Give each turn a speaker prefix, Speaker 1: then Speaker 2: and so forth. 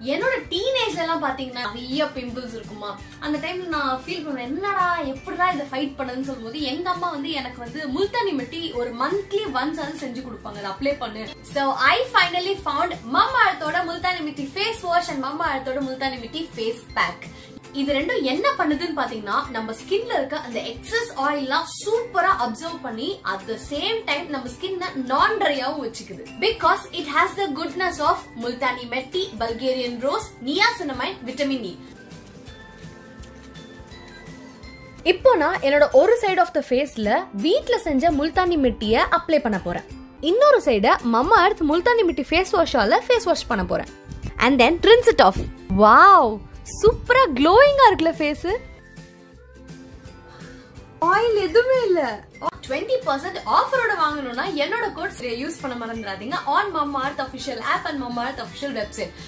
Speaker 1: என்னோட டீனேஜ்ல எல்லாம் பாத்தீங்கன்னா நிறைய பிம்பிள்ஸ் இருக்குமா அந்த டைம்ல நான் ஃபீல் பண்ணுவேன் என்னடா எப்படிடா இதை ஃபைட் பண்ணதுன்னு சொல்லும்போது எங்க அம்மா வந்து எனக்கு வந்து முல்தானி மெட்டி ஒரு மந்த்லி ஒன்ஸ் அது செஞ்சு கொடுப்பாங்க அதை அப்ளை பண்ணு சோ ஐ ஃபைனலி ஃபவுண்ட் மம்மா அர்த்தோட multani mitti face wash and மம்மா அர்த்தோட முல்தானி மிட்டி ஃபேஸ் பேக் இது ரெண்டும் என்ன பண்ணுதுன்னு பாத்தீங்கன்னா நம்ம ஸ்கின்ல இருக்க அந்த எக்ஸஸ் ஆயில்லாம் சூப்பரா அப்சர்வ் பண்ணி அட் த சேம் டைம் நம்ம ஸ்கின்ன நான் ட்ரையாவும் வச்சுக்குது because it has the goodness of multani mitti Bulgarian rose niacinamide vitamin E
Speaker 2: இப்போ நான் என்னோட ஒரு சைடு ஆஃப் த ஃபேஸ்ல வீட்ல செஞ்ச முல்தானி மிட்டிய அப்ளை பண்ண போறேன் இன்னொரு சைட Mamaearth multani mitti face வாஷால ஃபேஸ் வாஷ் பண்ண போறேன் and then rinse it off wow சூப்பரா க்ளோயிங்கா இருக்குல்ல ஃபேஸ் ஆயில் எதுவுமே இல்ல
Speaker 1: டுவெண்ட்டி பர்சன்ட் ஆஃபரோட வாங்கணும்னா என்னோட கோட்ஸ் யூஸ் பண்ண மறந்துடாதீங்க on Mamaearth official app and Mamaearth official website